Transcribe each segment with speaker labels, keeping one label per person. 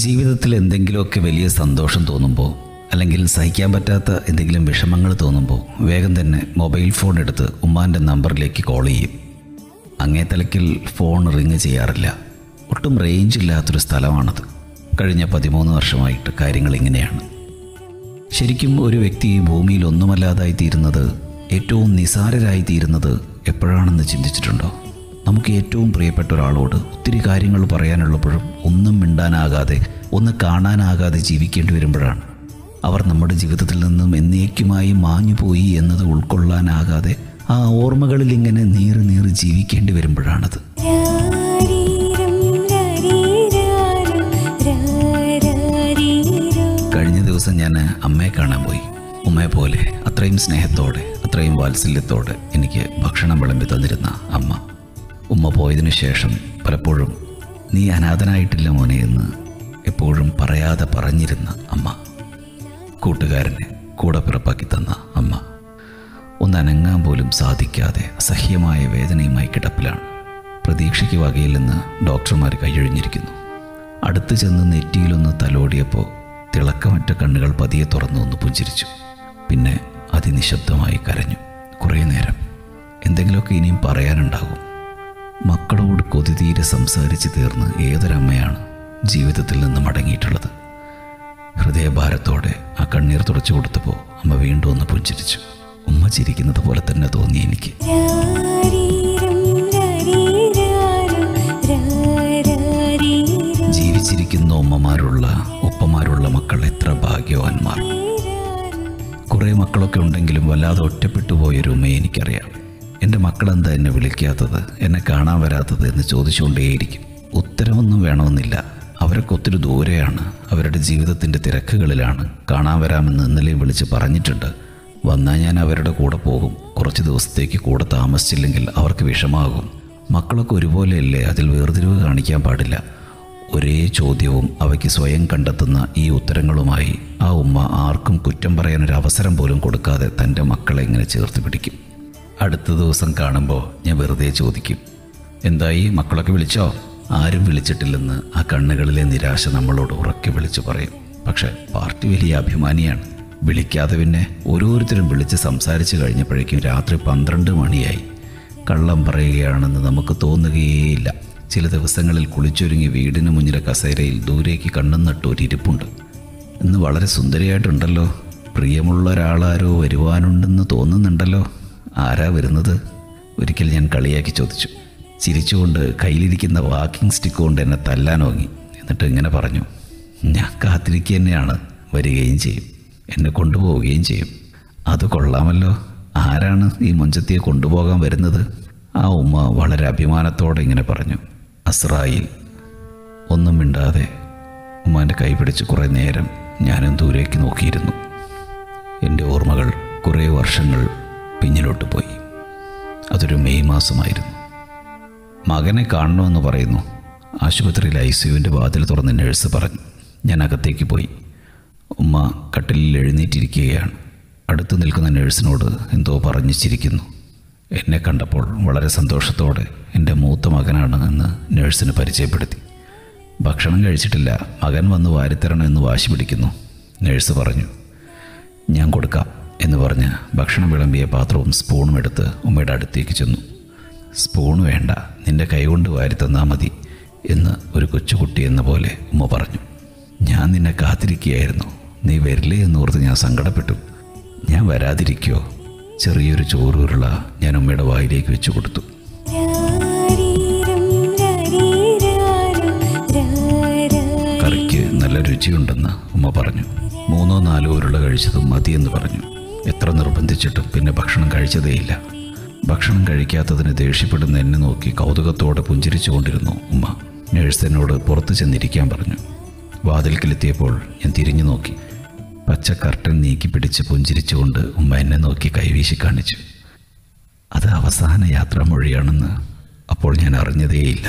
Speaker 1: ജീവിതത്തിൽ എന്തെങ്കിലുമൊക്കെ വലിയ സന്തോഷം തോന്നുമ്പോൾ അല്ലെങ്കിൽ സഹിക്കാൻ പറ്റാത്ത എന്തെങ്കിലും വിഷമങ്ങൾ തോന്നുമ്പോൾ വേഗം തന്നെ മൊബൈൽ ഫോൺ എടുത്ത് ഉമ്മാൻ്റെ നമ്പറിലേക്ക് കോൾ ചെയ്യും അങ്ങേ തലക്കിൽ ഫോൺ റിങ് ചെയ്യാറില്ല ഒട്ടും റേഞ്ച് ഇല്ലാത്തൊരു സ്ഥലമാണത് കഴിഞ്ഞ പതിമൂന്ന് വർഷമായിട്ട് കാര്യങ്ങൾ ഇങ്ങനെയാണ് ശരിക്കും ഒരു വ്യക്തി ഈ ഭൂമിയിൽ ഒന്നുമല്ലാതായി തീരുന്നത് ഏറ്റവും നിസാരരായി തീരുന്നത് എപ്പോഴാണെന്ന് ചിന്തിച്ചിട്ടുണ്ടോ നമുക്ക് ഏറ്റവും പ്രിയപ്പെട്ട ഒരാളോട് ഒത്തിരി കാര്യങ്ങൾ പറയാനുള്ളപ്പോഴും ഒന്നും മിണ്ടാനാകാതെ ഒന്ന് കാണാനാകാതെ ജീവിക്കേണ്ടി വരുമ്പോഴാണ് അവർ നമ്മുടെ ജീവിതത്തിൽ നിന്നും എന്നേക്കുമായി മാഞ്ഞുപോയി എന്നത് ഉൾക്കൊള്ളാനാകാതെ ആ ഓർമ്മകളിൽ ഇങ്ങനെ നീറി നീറി ജീവിക്കേണ്ടി വരുമ്പോഴാണത്
Speaker 2: രാരീരം രാരീരാരം രാരാരീരോ
Speaker 1: കഴിഞ്ഞ ദിവസം ഞാൻ അമ്മയെ കാണാൻ പോയി ഉമ്മയെ പോലെ അത്രയും സ്നേഹത്തോടെ അത്രയും വാത്സല്യത്തോടെ എനിക്ക് ഭക്ഷണം വിളമ്പി തന്നിരുന്ന അമ്മ ഉമ്മ പോയതിനു ശേഷം പലപ്പോഴും നീ അനാഥനായിട്ടില്ല മോനെ എന്ന് എപ്പോഴും പറയാതെ പറഞ്ഞിരുന്ന അമ്മ കൂട്ടുകാരനെ കൂടെ പിറപ്പാക്കി തന്ന അമ്മ ഒന്ന് അനങ്ങാൻ പോലും സാധിക്കാതെ അസഹ്യമായ വേദനയുമായി കിടപ്പിലാണ് പ്രതീക്ഷയ്ക്ക് വകയില്ലെന്ന് ഡോക്ടർമാർ കൈയൊഴിഞ്ഞിരിക്കുന്നു അടുത്ത് ചെന്ന് നെറ്റിയിലൊന്ന് തലോടിയപ്പോൾ തിളക്കമറ്റ കണ്ണുകൾ പതിയെ തുറന്നു ഒന്ന് പുഞ്ചിരിച്ചു പിന്നെ അതിനിശബ്ദമായി കരഞ്ഞു കുറേ നേരം എന്തെങ്കിലുമൊക്കെ ഇനിയും പറയാനുണ്ടാകും മക്കളോട് കൊതിതീരെ സംസാരിച്ച് തീർന്ന് ഏതൊരമ്മയാണ് ജീവിതത്തിൽ നിന്ന് മടങ്ങിയിട്ടുള്ളത് ഹൃദയഭാരത്തോടെ ആ കണ്ണീർ തുടച്ചു കൊടുത്തപ്പോൾ അമ്മ വീണ്ടും ഒന്ന് പുഞ്ചിരിച്ചു ഉമ്മ ചിരിക്കുന്നത് പോലെ തന്നെ തോന്നി എനിക്ക്
Speaker 2: രാരീരം രാരീരാരം രാരാരീരോ
Speaker 1: ജീവിച്ചിരിക്കുന്ന ഉമ്മമാരുള്ള ഒപ്പമാരുള്ള മക്കൾ എത്ര ഭാഗ്യവാന്മാർ കുറേ മക്കളൊക്കെ ഉണ്ടെങ്കിലും വല്ലാതെ ഒറ്റപ്പെട്ടു പോയൊരു ഉമ്മയെ എനിക്കറിയാം എൻ്റെ മക്കളെന്താ എന്നെ വിളിക്കാത്തത് എന്നെ കാണാൻ വരാത്തത് എന്ന് ചോദിച്ചുകൊണ്ടേയിരിക്കും ഉത്തരവൊന്നും വേണമെന്നില്ല അവരൊക്കെ ഒത്തിരി ദൂരെയാണ് അവരുടെ ജീവിതത്തിൻ്റെ തിരക്കുകളിലാണ് കാണാൻ വരാമെന്ന് ഇന്നലെയും വിളിച്ച് പറഞ്ഞിട്ടുണ്ട് വന്നാൽ ഞാൻ അവരുടെ കൂടെ പോകും കുറച്ച് ദിവസത്തേക്ക് കൂടെ താമസിച്ചില്ലെങ്കിൽ അവർക്ക് വിഷമാകും മക്കളൊക്കെ ഒരുപോലെയല്ലേ അതിൽ വേർതിരിവ് കാണിക്കാൻ പാടില്ല ഒരേ ചോദ്യവും അവയ്ക്ക് സ്വയം കണ്ടെത്തുന്ന ഈ ഉത്തരങ്ങളുമായി ആ ഉമ്മ ആർക്കും കുറ്റം പറയാനൊരു അവസരം പോലും കൊടുക്കാതെ തൻ്റെ മക്കളെ ഇങ്ങനെ ചേർത്ത് പിടിക്കും അടുത്ത ദിവസം കാണുമ്പോൾ ഞാൻ വെറുതെ ചോദിക്കും എന്തായി മക്കളൊക്കെ വിളിച്ചോ ആരും വിളിച്ചിട്ടില്ലെന്ന് ആ കണ്ണുകളിലെ നിരാശ നമ്മളോട് ഉറക്കെ വിളിച്ചു പറയും പക്ഷെ പാർട്ടി വലിയ അഭിമാനിയാണ് വിളിക്കാതെ പിന്നെ ഓരോരുത്തരും വിളിച്ച് സംസാരിച്ച് കഴിഞ്ഞപ്പോഴേക്കും രാത്രി പന്ത്രണ്ട് മണിയായി കള്ളം പറയുകയാണെന്ന് നമുക്ക് തോന്നുകയേയില്ല ചില ദിവസങ്ങളിൽ കുളിച്ചൊരുങ്ങി വീടിന് മുന്നിലെ കസേരയിൽ ദൂരേക്ക് കണ്ണും നട്ട് ഒരു ഇരിപ്പുണ്ട് ഇന്ന് വളരെ സുന്ദരിയായിട്ടുണ്ടല്ലോ പ്രിയമുള്ള ഒരാളാരോ വരുവാനുണ്ടെന്ന് തോന്നുന്നുണ്ടല്ലോ ആരാ വരുന്നത് ഒരിക്കൽ ഞാൻ കളിയാക്കി ചോദിച്ചു ചിരിച്ചുകൊണ്ട് കയ്യിലിരിക്കുന്ന വാക്കിംഗ് സ്റ്റിക്ക് കൊണ്ട് എന്നെ തല്ലാനോങ്ങി എന്നിട്ട് ഇങ്ങനെ പറഞ്ഞു ഞാൻ കാത്തിരിക്കുക തന്നെയാണ് വരികയും ചെയ്യും എന്നെ കൊണ്ടുപോവുകയും ചെയ്യും അത് കൊള്ളാമല്ലോ ആരാണ് ഈ മൊഞ്ചത്തിയെ കൊണ്ടുപോകാൻ വരുന്നത് ആ ഉമ്മ വളരെ അഭിമാനത്തോടെ ഇങ്ങനെ പറഞ്ഞു അസ്രായിൽ ഒന്നും മിണ്ടാതെ ഉമ്മാൻ്റെ കൈ പിടിച്ച് കുറേ നേരം ഞാനും ദൂരേക്ക് നോക്കിയിരുന്നു എൻ്റെ ഓർമ്മകൾ കുറേ വർഷങ്ങൾ പിന്നിലോട്ട് പോയി അതൊരു മെയ് മാസമായിരുന്നു മകനെ കാണണമെന്ന് പറയുന്നു ആശുപത്രിയിൽ ഐ സിയുവിൻ്റെ വാതിൽ തുറന്ന് നഴ്സ് പറഞ്ഞു ഞാൻ അകത്തേക്ക് പോയി ഉമ്മ കട്ടിലിൽ എഴുന്നേറ്റിരിക്കുകയാണ് അടുത്ത് നിൽക്കുന്ന നഴ്സിനോട് എന്തോ പറഞ്ഞു ചിരിക്കുന്നു എന്നെ കണ്ടപ്പോൾ വളരെ സന്തോഷത്തോടെ എൻ്റെ മൂത്ത മകനാണ് എന്ന് നഴ്സിന് പരിചയപ്പെടുത്തി ഭക്ഷണം കഴിച്ചിട്ടില്ല മകൻ വന്ന് വാരിത്തരണം എന്ന് വാശി പിടിക്കുന്നു നഴ്സ് പറഞ്ഞു ഞാൻ കൊടുക്കാം എന്ന് പറഞ്ഞ് ഭക്ഷണം വിളമ്പിയ പാത്രവും സ്പൂണും എടുത്ത് ഉമ്മയുടെ അടുത്തേക്ക് ചെന്നു സ്പൂൺ വേണ്ട നിന്റെ കൈകൊണ്ട് വാരി തന്നാൽ മതി എന്ന് ഒരു കൊച്ചുകുട്ടി എന്ന പോലെ ഉമ്മ പറഞ്ഞു ഞാൻ നിന്നെ കാത്തിരിക്കുകയായിരുന്നു നീ വരില്ലേ എന്നോർത്ത് ഞാൻ സങ്കടപ്പെട്ടു ഞാൻ വരാതിരിക്കോ ചെറിയൊരു ചോറുരുള ഞാൻ ഉമ്മയുടെ വായിലേക്ക് വെച്ചു കൊടുത്തു
Speaker 2: രാരീരം രാരീരാരം രാരാരീരോ
Speaker 1: കറിക്ക് നല്ല രുചിയുണ്ടെന്ന് ഉമ്മ പറഞ്ഞു മൂന്നോ നാലോ ഉരുള കഴിച്ചതും മതിയെന്ന് പറഞ്ഞു എത്ര നിർബന്ധിച്ചിട്ടും പിന്നെ ഭക്ഷണം കഴിച്ചതേയില്ല ഭക്ഷണം കഴിക്കാത്തതിന് ദേഷ്യപ്പെടുന്ന എന്നെ നോക്കി കൗതുകത്തോടെ പുഞ്ചിരിച്ചുകൊണ്ടിരുന്നു ഉമ്മ നഴ്സ് എന്നോട് പുറത്ത് ചെന്നിരിക്കാൻ പറഞ്ഞു വാതിൽക്കിലെത്തിയപ്പോൾ ഞാൻ തിരിഞ്ഞു നോക്കി പച്ച കർട്ടൻ നീക്കി പിടിച്ച് പുഞ്ചിരിച്ചുകൊണ്ട് ഉമ്മ എന്നെ നോക്കി കൈവീശി കാണിച്ചു അത് അവസാന യാത്രാമൊഴിയാണെന്ന് അപ്പോൾ ഞാൻ അറിഞ്ഞതേയില്ല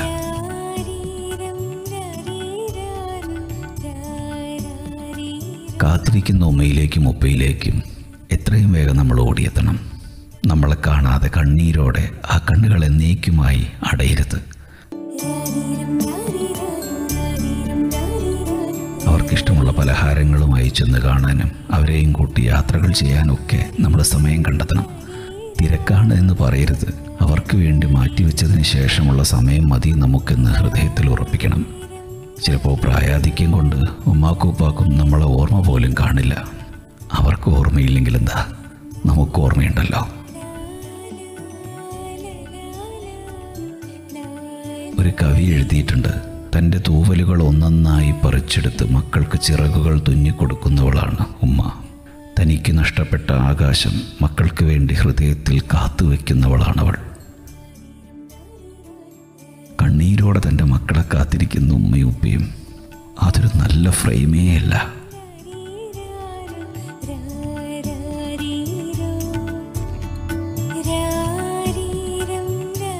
Speaker 1: കാത്തിരിക്കുന്ന ഉമ്മയിലേക്കും ഉപ്പയിലേക്കും എത്രയും വേഗം നമ്മൾ ഓടിയെത്തണം നമ്മളെ കാണാതെ കണ്ണീരോടെ ആ കണ്ണുകൾ എന്നേക്കുമായി അടയരുത് അവർക്കിഷ്ടമുള്ള പലഹാരങ്ങളുമായി ചെന്ന് കാണാനും അവരെയും കൂട്ടി യാത്രകൾ ചെയ്യാനൊക്കെ നമ്മൾ സമയം കണ്ടെത്തണം തിരക്കാണ് എന്ന് പറയരുത് അവർക്ക് വേണ്ടി മാറ്റിവെച്ചതിന് ശേഷമുള്ള സമയം മതി നമുക്കെന്ന് ഹൃദയത്തിൽ ഉറപ്പിക്കണം ചിലപ്പോൾ പ്രായാധിക്യം കൊണ്ട് ഉമ്മാക്കും ഉപ്പാക്കും നമ്മളെ ഓർമ്മ പോലും കാണില്ല അവർക്ക് ഓർമ്മയില്ലെങ്കിൽ എന്താ നമുക്ക് ഓർമ്മയുണ്ടല്ലോ ഒരു കവി എഴുതിയിട്ടുണ്ട് തൻ്റെ തൂവലുകൾ ഒന്നൊന്നായി പറിച്ചെടുത്ത് മക്കൾക്ക് ചിറകുകൾ തുന്നിക്കൊടുക്കുന്നവളാണ് ഉമ്മ തനിക്ക് നഷ്ടപ്പെട്ട ആകാശം മക്കൾക്ക് വേണ്ടി ഹൃദയത്തിൽ കാത്തുവെക്കുന്നവളാണവൾ കണ്ണീരോടെ തൻ്റെ മക്കളെ കാത്തിരിക്കുന്ന ഉമ്മയും ഉപ്പയും അതൊരു നല്ല ഫ്രെയിമേ അല്ല
Speaker 2: രാരീരോ രാരീരം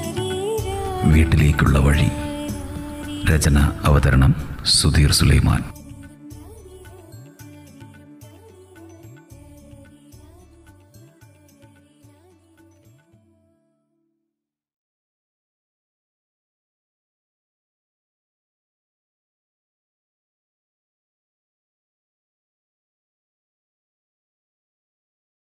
Speaker 2: രാരീരാ
Speaker 1: വീട്ടിലേക്കുള്ള വഴി രചന അവതരണം സുധീർ സുലൈമാൻ